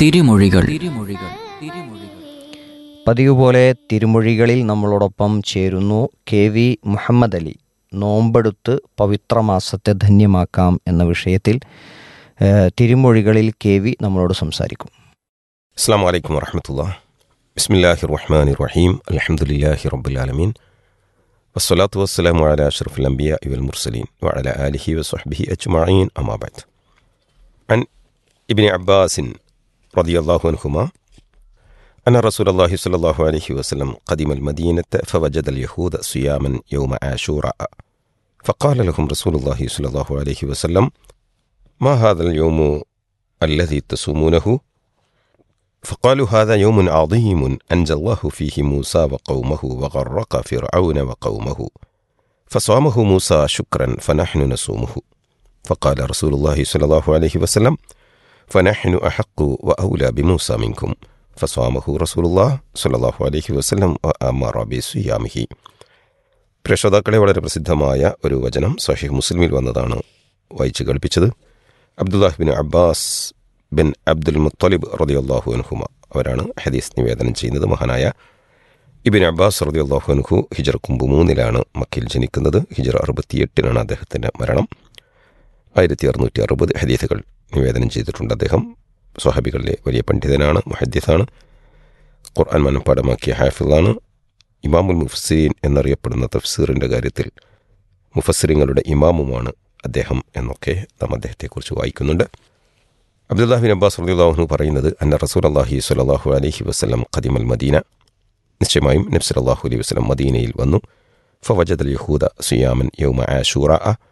തിരുമൊഴികൾ തിരുമൊഴികൾ തിരുമൊഴികൾ പതിവ് പോലെ തിരുമൊഴികളിൽ നമ്മളോടൊപ്പം ചേരുന്നു കെ വി മുഹമ്മദ് അലി നോമ്പെടുത്ത് പവിത്ര മാസത്തെ ധന്യമാക്കാം എന്ന വിഷയത്തിൽ ഏഹ്, തിരുമൊഴികളിൽ കെ വി നമ്മളോട് സംസാരിക്കും السلام عليكم ورحمة الله بسم الله الرحمن الرحيم الحمد لله رب العالمين والصلاة والسلام على أشرف الأنبياء والمرسلين وعلى آله وصحبه أجمعين أما بعد عن ابن عباس رضي الله عنهما أن رسول الله صلى الله عليه وسلم قدم المدينة فوجد اليهود صياما يوم عاشوراء فقال لهم رسول الله صلى الله عليه وسلم ما هذا اليوم الذي تصومونه فقالوا هذا يوم عظيم أنجى الله فيه موسى وقومه وغرق فرعون وقومه فصامه موسى شكرا فنحن نصومه فقال رسول الله صلى الله عليه وسلم فنحن أحق وأولى بموسى منكم فصامه رسول الله صلى الله عليه وسلم وأمر بصيامه പ്രശ്രോതാക്കളെ വളരെ പ്രസിദ്ധമായ ഒരു വചനം സഹീഹ് മുസ്ലിമിൽ വന്നതാണ് വായിച്ചു കേൾപ്പിച്ചത് Abdullah ibn Abbas bin Abdul Muttalib റതിയല്ലാഹു അൻഹുമ അവരാണ് ഹദീസ് നിവേദനം ചെയ്യുന്നത് മഹാനായ ഇബിൻ അബ്ബാസ് റതിയല്ലാഹു അൻഹു ഹിജർ കുമ്പ് മൂന്നിലാണ് മക്കയിൽ ജനിക്കുന്നത് ഹിജർ അറുപത്തിയെട്ടിനാണ് അദ്ദേഹത്തിൻ്റെ മരണം ആയിരത്തി അറുന്നൂറ്റി അറുപത് ഹദീസുകൾ നിവേദനം ചെയ്തിട്ടുണ്ട് അദ്ദേഹം സ്വഹാബികളിലെ വലിയ പണ്ഡിതനാണ് മുഹദ്ദിസാണ് ഖുർആൻ മനഃപ്പാടമാക്കിയ ഹാഫിളാണ് ഇമാമുൽ മുഫ്സീൻ എന്നറിയപ്പെടുന്ന തഫ്സീറിൻ്റെ കാര്യത്തിൽ മുഫസ്സിറിങ്ങളുടെ ഇമാമുമാണ് അദ്ദേഹം എന്നൊക്കെ നാം അദ്ദേഹത്തെക്കുറിച്ച് വായിക്കുന്നുണ്ട് അബ്ദുല്ലാഹിബിൻ അബ്ബാസ് റളിയല്ലാഹു പറയുന്നത് അന്ന റസൂൽ അള്ളാഹി സ്വല്ലല്ലാഹു അലൈഹി വസല്ലം ഖദിമൽ മദീന നിശ്ചയമായും നബി സല്ലല്ലാഹു അലൈഹി വസല്ലം മദീനയിൽ വന്നു ഫവജദൽ യഹൂദ സുയാമൻ യൗമ ആഷൂറ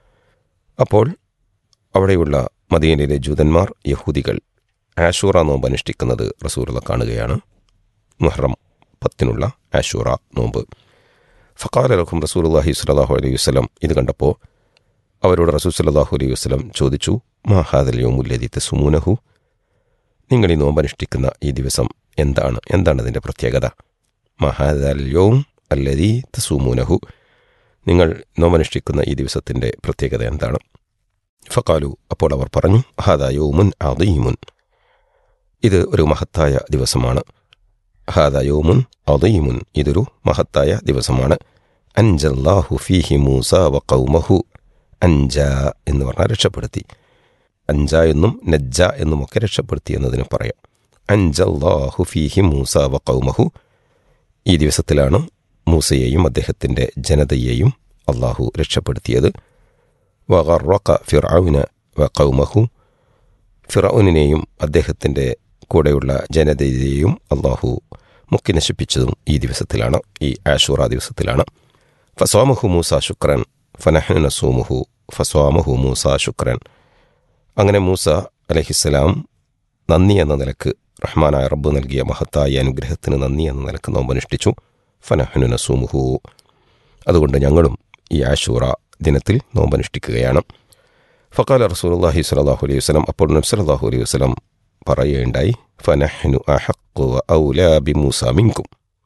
അപ്പോൾ അവിടെയുള്ള മദീനയിലെ ജൂതന്മാർ യഹൂദികൾ ആഷൂറ നോമ്പ് അനുഷ്ഠിക്കുന്നത് റസൂലുള്ള കാണുകയാണ് മുഹറം പത്തിനുള്ള ആഷൂറ നോമ്പ് ഫക്കാല ലഹും റസൂലുള്ളാഹി സ്വല്ലല്ലാഹു അലൈഹി വസല്ലം ഇത് കണ്ടപ്പോൾ അവരോട് റസൂൽ സല്ലല്ലാഹു അലൈഹി വസല്ലം ചോദിച്ചു മാഹാദൽ യോമുല്ലതി തസുമൂനഹു നിങ്ങൾ ഈ നോമ്പ് അനുഷ്ഠിക്കുന്ന ഈ ദിവസം എന്താണ് എന്താണ് അതിൻ്റെ പ്രത്യേകത മഹാദൽ യോം അല്ലതി തസുമൂനഹു നിങ്ങൾ നോമ്പനുഷ്ഠിക്കുന്ന ഈ ദിവസത്തിൻ്റെ പ്രത്യേകത എന്താണ് ഫക്കാലു അപ്പോൾ അവർ പറഞ്ഞു ഹാദാ യോമുൻ അദീമുൻ ഇത് ഒരു മഹത്തായ ദിവസമാണ് ഹാദാ യോമുൻ അദീമുൻ ഇതൊരു മഹത്തായ ദിവസമാണ് അൻജല്ലാഹു ഫീഹി മൂസ വ ഖൗമഹു അഞ്ച എന്ന് പറഞ്ഞാൽ രക്ഷപ്പെടുത്തി അഞ്ച എന്നും നജ്ജ എന്നുമൊക്കെ രക്ഷപ്പെടുത്തി എന്നതിന് പറയാം അഞ്ചല്ലാഹു ഫീഹി മൂസ വ ഖൗമഹു ഈ ദിവസത്തിലാണ് മൂസയെയും അദ്ദേഹത്തിൻ്റെ ജനതയെയും അള്ളാഹു രക്ഷപ്പെടുത്തിയത് വഗറക്ക ഫിറൌന വ ഖൗമഹു ഫിറൌനിനെയും അദ്ദേഹത്തിൻ്റെ കൂടെയുള്ള ജനതയെയും അള്ളാഹു മുക്കി നശിപ്പിച്ചതും ഈ ദിവസത്തിലാണ് ഈ ആഷൂറ ദിവസത്തിലാണ് ഫസ്വാമഹു മൂസ ശുക്രൻ ഫനഹ്നു നസൂമുഹു ഫസ്വാമഹു മൂസ ശുക്രൻ അങ്ങനെ മൂസ അലഹിസ്സലാം നന്ദി എന്ന നിലക്ക് റഹ്മാനായ റബ്ബ് നൽകിയ മഹത്തായ അനുഗ്രഹത്തിന് നന്ദി എന്ന നിലക്ക് നോമ്പനുഷ്ഠിച്ചു ഫനഹ്നു നസൂമുഹു അതുകൊണ്ട് ഞങ്ങളും ഈ ആഷൂറ ദിനത്തിൽ നോമ്പനുഷ്ഠിക്കുകയാണ് ഫക്കാല റസൂലുള്ളാഹി സ്വല്ലല്ലാഹു അലൈഹി വസല്ലം അപ്പോൾ നബി സല്ലല്ലാഹു അലൈഹി വസല്ലം പറയുകയുണ്ടായി ഫനഹ്നു അഹഖു വ ഔലാ ബിമൂസ മിൻകും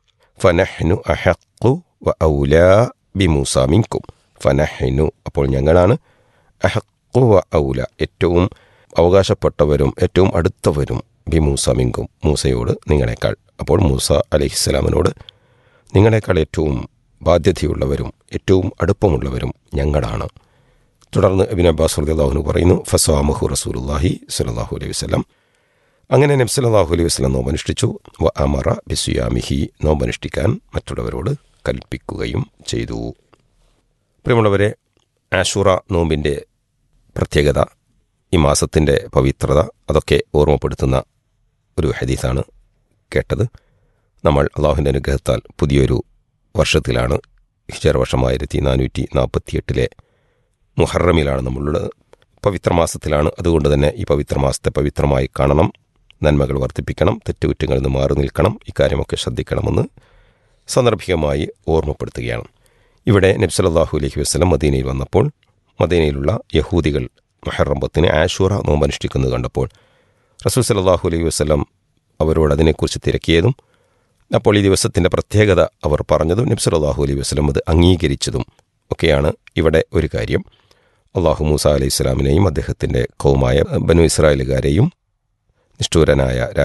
ഫനഹ്നു അഹഖു വ ഔലാ ബിമൂസ മിൻകും ഫനഹ്നു അപ്പോൾ ഞങ്ങളാണ് അഹഖു വ ഔല ഏറ്റവും അവകാശപ്പെട്ടവരും ഏറ്റവും അടുത്തവരും ബിമൂസ മിൻകും മൂസയോട് നിങ്ങളെക്കാൾ അപ്പോൾ മൂസ അലഹിസ്സലാമിനോട് നിങ്ങളെക്കാൾ ഏറ്റവും ബാധ്യതയുള്ളവരും ഏറ്റവും അടുപ്പമുള്ളവരും ഞങ്ങളാണ് തുടർന്ന് അബിൻ അബ്ബാസ് റളിയല്ലാഹു പറയുന്നു ഫസാമഹു റസൂലുള്ളാഹി സ്വല്ലല്ലാഹു അലൈഹി വസല്ലം അങ്ങനെ നബി സല്ലല്ലാഹു അലൈഹി വസല്ലം നോമ്പനുഷ്ഠിച്ചു വ അമറ ബിസുയാമിഹി നോമ്പനുഷ്ഠിക്കാൻ മറ്റുള്ളവരോട് കൽപ്പിക്കുകയും ചെയ്തു പ്രിയമുള്ളവരെ ആഷൂറ നോമ്പിൻ്റെ പ്രത്യേകത ഈ മാസത്തിൻ്റെ പവിത്രത അതൊക്കെ ഓർമ്മപ്പെടുത്തുന്ന ഒരു ഹദീസാണ് കേട്ടത് നമ്മൾ അള്ളാഹുവിൻ്റെ അനുഗ്രഹത്താൽ പുതിയൊരു വർഷത്തിലാണ് ഹിജർ വർഷം ആയിരത്തി നാനൂറ്റി നാൽപ്പത്തിയെട്ടിലെ മുഹറമിലാണ് നമ്മളുള്ളത് പവിത്രമാസത്തിലാണ് അതുകൊണ്ട് തന്നെ ഈ പവിത്രമാസത്തെ പവിത്രമായി കാണണം നന്മകൾ വർദ്ധിപ്പിക്കണം തെറ്റുകുറ്റങ്ങളിൽ നിന്ന് മാറി നിൽക്കണം ഇക്കാര്യമൊക്കെ ശ്രദ്ധിക്കണമെന്ന് സന്ദർഭികമായി ഓർമ്മപ്പെടുത്തുകയാണ് ഇവിടെ നബ്സലല്ലാഹു അലൈഹി വസ്ലം മദീനയിൽ വന്നപ്പോൾ മദീനയിലുള്ള യഹൂദികൾ മുഹറം പത്തിന് ആഷൂറ നോമ്പ് അനുഷ്ഠിക്കുന്നത് കണ്ടപ്പോൾ റസൂൽ സലാഹു അലൈഹി വസ്ലം അവരോട് അതിനെക്കുറിച്ച് തിരക്കിയതും അപ്പോൾ ഈ ദിവസത്തിൻ്റെ പ്രത്യേകത അവർ പറഞ്ഞതും നബ്സലാഹു അലൈഹി വസ്ലം അത് അംഗീകരിച്ചതും ഒക്കെയാണ് ഇവിടെ ഒരു കാര്യം അള്ളാഹു മൂസ അലൈഹി സ്വലാമിനെയും അദ്ദേഹത്തിൻ്റെ കൗമായ ബനു ഇസ്രായേലുകാരെയും നിഷ്ഠൂരനായ